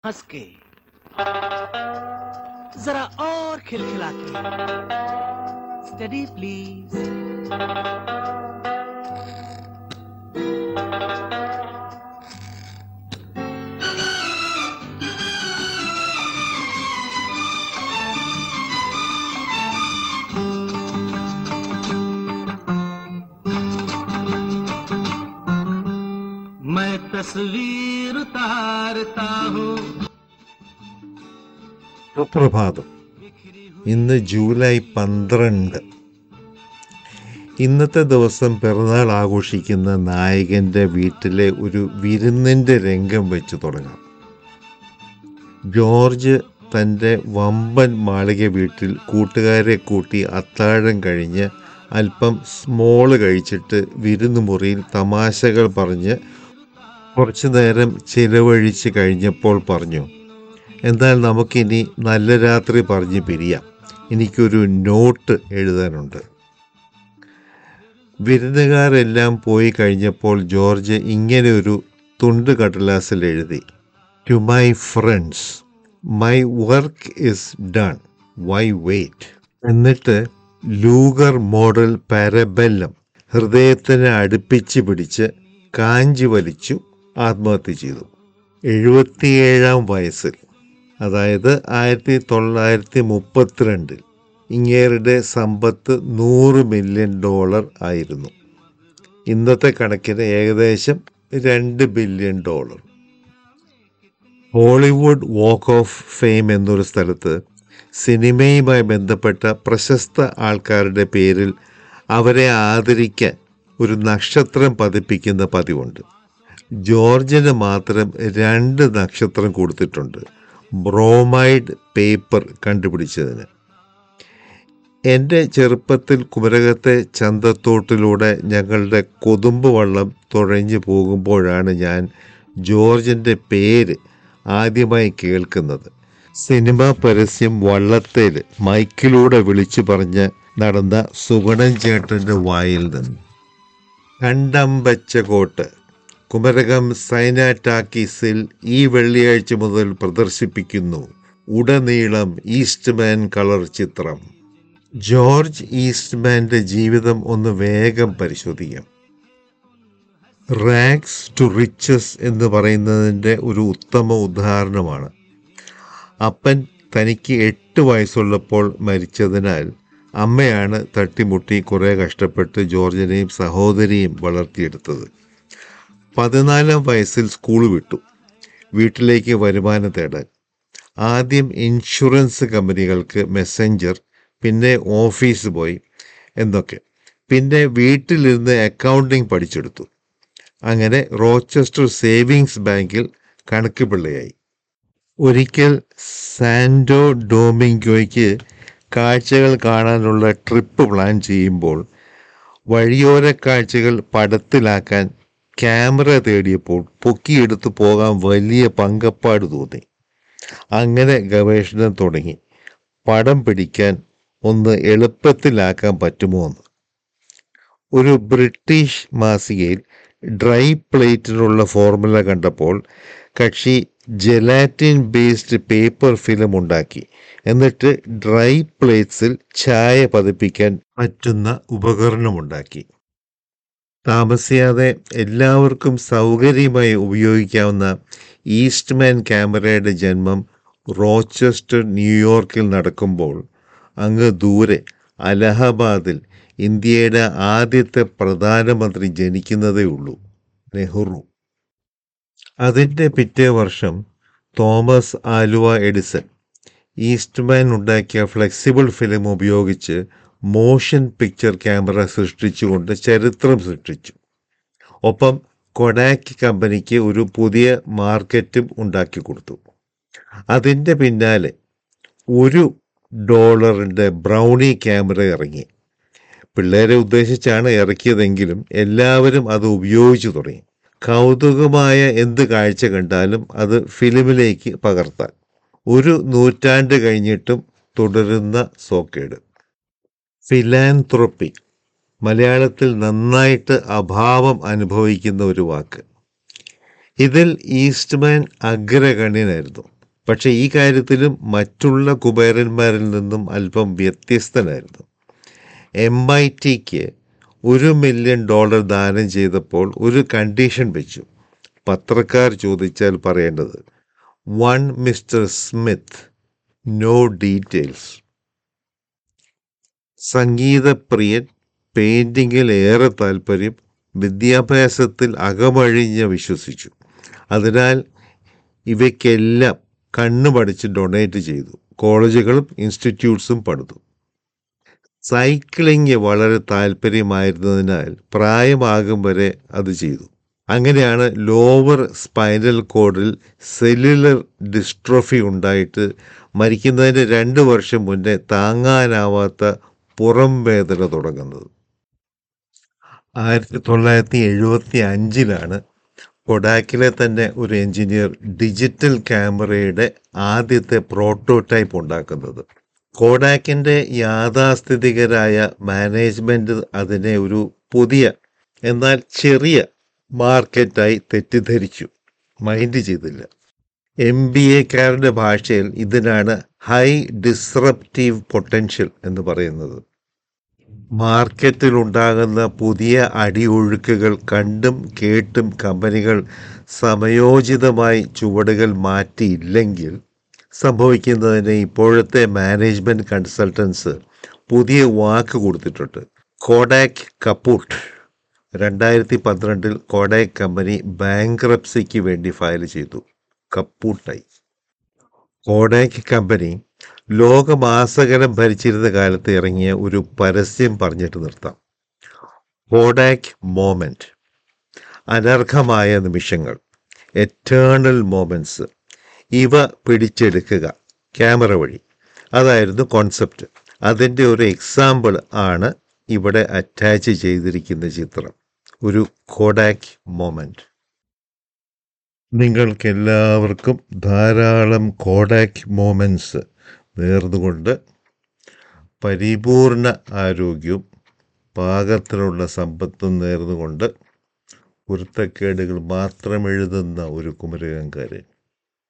हंस के जरा और खिलखिला के स्टडी प्लीज मैं तस्वीर उतारता हूँ സുപ്രഭാതം ഇന്ന് ജൂലൈ പന്ത്രണ്ട് ഇന്നത്തെ ദിവസം പിറന്നാൾ ആഘോഷിക്കുന്ന നായകൻ്റെ വീട്ടിലെ ഒരു വിരുന്നിൻ്റെ രംഗം വെച്ച് തുടങ്ങാം ജോർജ് തൻ്റെ വമ്പൻ മാളിക വീട്ടിൽ കൂട്ടുകാരെ കൂട്ടി അത്താഴം കഴിഞ്ഞ് അല്പം സ്മോള് കഴിച്ചിട്ട് വിരുന്ന് മുറിയിൽ തമാശകൾ പറഞ്ഞ് കുറച്ചു നേരം ചിലവഴിച്ച് കഴിഞ്ഞപ്പോൾ പറഞ്ഞു എന്നാൽ നമുക്കിനി നല്ല രാത്രി പറഞ്ഞ് പിരിയാം എനിക്കൊരു നോട്ട് എഴുതാനുണ്ട് വിരുന്നുകാരെല്ലാം പോയി കഴിഞ്ഞപ്പോൾ ജോർജ് ഇങ്ങനെ ഒരു തുണ്ട് കടലാസിൽ എഴുതി to my friends my work is done why wait എന്നിട്ട് ലൂഗർ മോഡൽ പാരബെല്ലം ഹൃദയത്തിനെ അടുപ്പിച്ച് പിടിച്ച് കാഞ്ചി വലിച്ചു ആത്മഹത്യ ചെയ്തു എഴുപത്തിയേഴാം വയസ്സിൽ അതായത് ആയിരത്തി തൊള്ളായിരത്തി മുപ്പത്തിരണ്ടിൽ ഇങ്ങേരുടെ സമ്പത്ത് നൂറ് മില്യൺ ഡോളർ ആയിരുന്നു ഇന്നത്തെ കണക്കിന് ഏകദേശം രണ്ട് billion dollar Hollywood walk of fame എന്നൊരു സ്ഥലത്ത് സിനിമയുമായി ബന്ധപ്പെട്ട പ്രശസ്ത ആൾക്കാരുടെ പേരിൽ അവരെ ആദരിക്കാൻ ഒരു നക്ഷത്രം പതിപ്പിക്കുന്ന പതിവുണ്ട് ജോർജിന് മാത്രം രണ്ട് നക്ഷത്രം കൊടുത്തിട്ടുണ്ട് ബ്രോമൈഡ് പേപ്പർ കണ്ടുപിടിച്ചതിന് എൻ്റെ ചെറുപ്പത്തിൽ കുമരകത്തെ ചന്തത്തോട്ടിലൂടെ ഞങ്ങളുടെ കൊതുമ്പ് വള്ളം തുഴഞ്ഞു പോകുമ്പോഴാണ് ഞാൻ ജോർജിൻ്റെ പേര് ആദ്യമായി കേൾക്കുന്നത് സിനിമാ പരസ്യം വള്ളത്തേൽ മൈക്കിലൂടെ വിളിച്ചു പറഞ്ഞ് നടന്ന സുഗണൻ ചേട്ടൻ്റെ വായിൽ നിന്ന് കണ്ടമ്പച്ച കോട്ട് കുമരകം സൈനാറ്റാക്കീസിൽ ഈ വെള്ളിയാഴ്ച മുതൽ പ്രദർശിപ്പിക്കുന്നു ഉടനീളം ഈസ്റ്റ്മാൻ കളർ ചിത്രം ജോർജ് ഈസ്റ്റ്മാൻ്റെ ജീവിതം ഒന്ന് വേഗം പരിശോധിക്കാം റാഗ്സ് ടു റിച്ചസ് എന്ന് പറയുന്നതിൻ്റെ ഒരു ഉത്തമ ഉദാഹരണമാണ് അപ്പൻ തനിക്ക് എട്ട് വയസ്സുള്ളപ്പോൾ മരിച്ചതിനാൽ അമ്മയാണ് തട്ടിമുട്ടി കുറേ കഷ്ടപ്പെട്ട് ജോർജിനെയും സഹോദരിയും വളർത്തിയെടുത്തത് പതിനാലാം വയസ്സിൽ സ്കൂൾ വിട്ടു വീട്ടിലേക്ക് വരുമാനം തേടാൻ ആദ്യം ഇൻഷുറൻസ് കമ്പനികൾക്ക് മെസ്സഞ്ചർ പിന്നെ ഓഫീസ് പോയി എന്നൊക്കെ പിന്നെ വീട്ടിലിരുന്ന് അക്കൗണ്ടിങ് പഠിച്ചെടുത്തു അങ്ങനെ റോച്ചസ്റ്റർ സേവിങ്സ് ബാങ്കിൽ കണക്ക് പിള്ളയായി ഒരിക്കൽ സാൻഡോ ഡോമിങ്കോയ്ക്ക് കാഴ്ചകൾ കാണാനുള്ള ട്രിപ്പ് പ്ലാൻ ചെയ്യുമ്പോൾ വഴിയോര കാഴ്ചകൾ പടത്തിലാക്കാൻ ക്യാമറ തേടിയപ്പോൾ പൊക്കിയെടുത്ത് പോകാൻ വലിയ പങ്കപ്പാട് തോന്നി അങ്ങനെ ഗവേഷണം തുടങ്ങി പടം പിടിക്കാൻ ഒന്ന് എളുപ്പത്തിലാക്കാൻ പറ്റുമോ എന്ന് ഒരു ബ്രിട്ടീഷ് മാസികയിൽ ഡ്രൈ പ്ലേറ്റിനുള്ള ഫോർമുല കണ്ടപ്പോൾ കക്ഷി ജെലാറ്റിൻ ബേസ്ഡ് പേപ്പർ ഫിലിം ഉണ്ടാക്കി എന്നിട്ട് ഡ്രൈ പ്ലേറ്റ്സിൽ ചായ പതിപ്പിക്കാൻ പറ്റുന്ന ഉപകരണമുണ്ടാക്കി താമസിയാതെ എല്ലാവർക്കും സൗകര്യമായി ഉപയോഗിക്കാവുന്ന ഈസ്റ്റ്മാൻ ക്യാമറയുടെ ജന്മം റോച്ചസ്റ്റർ ന്യൂയോർക്കിൽ നടക്കുമ്പോൾ അങ്ങ് ദൂരെ അലഹബാദിൽ ഇന്ത്യയുടെ ആദ്യത്തെ പ്രധാനമന്ത്രി ജനിക്കുന്നതേ ഉള്ളൂ നെഹ്റു അതിൻ്റെ പിറ്റേ വർഷം തോമസ് ആലുവ എഡിസൺ ഈസ്റ്റ്മാൻ ഉണ്ടാക്കിയ ഫ്ലെക്സിബിൾ ഫിലിം ഉപയോഗിച്ച് മോഷൻ പിക്ചർ ക്യാമറ സൃഷ്ടിച്ചുകൊണ്ട് ചരിത്രം സൃഷ്ടിച്ചു ഒപ്പം കൊഡാക്ക് കമ്പനിക്ക് ഒരു പുതിയ മാർക്കറ്റും ഉണ്ടാക്കി കൊടുത്തു അതിൻ്റെ പിന്നാലെ ഒരു ഡോളറിൻ്റെ ബ്രൗണി ക്യാമറ ഇറങ്ങി പിള്ളേരെ ഉദ്ദേശിച്ചാണ് ഇറക്കിയതെങ്കിലും എല്ലാവരും അത് ഉപയോഗിച്ചു തുടങ്ങി കൗതുകമായ എന്ത് കാഴ്ച കണ്ടാലും അത് ഫിലിമിലേക്ക് പകർത്താൻ ഒരു നൂറ്റാണ്ട് കഴിഞ്ഞിട്ടും തുടരുന്ന സോക്കേട് ഫിലാൻത്രൊപ്പി മലയാളത്തിൽ നന്നായിട്ട് അഭാവം അനുഭവിക്കുന്ന ഒരു വാക്ക് ഇതിൽ ഈസ്റ്റ്മാൻ അഗ്രഗണ്യനായിരുന്നു പക്ഷേ ഈ കാര്യത്തിലും മറ്റുള്ള കുബേരന്മാരിൽ നിന്നും അല്പം വ്യത്യസ്തനായിരുന്നു എം ഐ ടിക്ക് ഒരു മില്യൺ ഡോളർ ദാനം ചെയ്തപ്പോൾ ഒരു കണ്ടീഷൻ വെച്ചു പത്രക്കാർ ചോദിച്ചാൽ പറയേണ്ടത് one mister Smith no details സംഗീതപ്രിയൻ പെയിൻറ്റിങ്ങിൽ ഏറെ താല്പര്യം വിദ്യാഭ്യാസത്തിൽ അകമഴിഞ്ഞ് വിശ്വസിച്ചു അതിനാൽ ഇവയ്ക്കെല്ലാം കണ്ണു പഠിച്ച് ഡൊണേറ്റ് ചെയ്തു കോളേജുകളും ഇൻസ്റ്റിറ്റ്യൂട്ട്സും പണിതു സൈക്ലിംഗ് വളരെ താല്പര്യമായിരുന്നതിനാൽ പ്രായമാകും വരെ അത് ചെയ്തു അങ്ങനെയാണ് ലോവർ സ്പൈനൽ കോഡിൽ സെല്ലുലർ ഡിസ്ട്രോഫി ഉണ്ടായിട്ട് മരിക്കുന്നതിന് രണ്ട് വർഷം മുന്നേ താങ്ങാനാവാത്ത പുറം വേദന തുടങ്ങുന്നത് ആയിരത്തി തൊള്ളായിരത്തി എഴുപത്തി അഞ്ചിലാണ് കൊഡാക്കിലെ തന്നെ ഒരു എഞ്ചിനീയർ ഡിജിറ്റൽ ക്യാമറയുടെ ആദ്യത്തെ പ്രോട്ടോടൈപ്പ് ഉണ്ടാക്കുന്നത് കോഡാക്കിൻ്റെ യാഥാസ്ഥിതികരായ മാനേജ്മെൻറ്റ് അതിനെ ഒരു പുതിയ എന്നാൽ ചെറിയ മാർക്കറ്റായി തെറ്റിദ്ധരിച്ചു മൈൻഡ് ചെയ്തില്ല എം ബി എക്കാരുടെ ഭാഷയിൽ ഇതിനാണ് ഹൈ ഡിസ്റപ്റ്റീവ് പൊട്ടൻഷ്യൽ എന്ന് പറയുന്നത് മാർക്കറ്റിലുണ്ടാകുന്ന പുതിയ അടിയൊഴുക്കുകൾ കണ്ടും കേട്ടും കമ്പനികൾ സമയോചിതമായി ചുവടുകൾ മാറ്റിയില്ലെങ്കിൽ സംഭവിക്കുന്നതിന് ഇപ്പോഴത്തെ മാനേജ്മെൻറ്റ് കൺസൾട്ടൻസ് പുതിയ വാക്ക് കൊടുത്തിട്ടുണ്ട് കോഡാക് കപ്പൂട്ട് രണ്ടായിരത്തി പന്ത്രണ്ടിൽ കോഡാക് കമ്പനി ബാങ്ക്രപ്സിക്ക് വേണ്ടി ഫയൽ ചെയ്തു കപ്പൂട്ടായി കോഡാക് കമ്പനി ലോകമാസകലം ഭരിച്ചിരുന്ന കാലത്ത് ഇറങ്ങിയ ഒരു പരസ്യം പറഞ്ഞിട്ട് നിർത്താം കോഡാക് മോമെൻറ്റ് അനർഹമായ നിമിഷങ്ങൾ എറ്റേണൽ മോമെൻറ്റ്സ് ഇവ പിടിച്ചെടുക്കുക ക്യാമറ വഴി അതായിരുന്നു കോൺസെപ്റ്റ് അതിൻ്റെ ഒരു എക്സാമ്പിൾ ആണ് ഇവിടെ അറ്റാച്ച് ചെയ്തിരിക്കുന്ന ചിത്രം ഒരു കോഡാക് മോമെൻറ്റ് നിങ്ങൾക്കെല്ലാവർക്കും ധാരാളം കോഡാക് മോമെൻറ്റ്സ് നേർന്നുകൊണ്ട് പരിപൂർണ ആരോഗ്യവും പാകത്തിനുള്ള സമ്പത്തും നേർന്നുകൊണ്ട് കുരുത്തക്കേടുകൾ മാത്രം എഴുതുന്ന ഒരു കുമരകംകാരൻ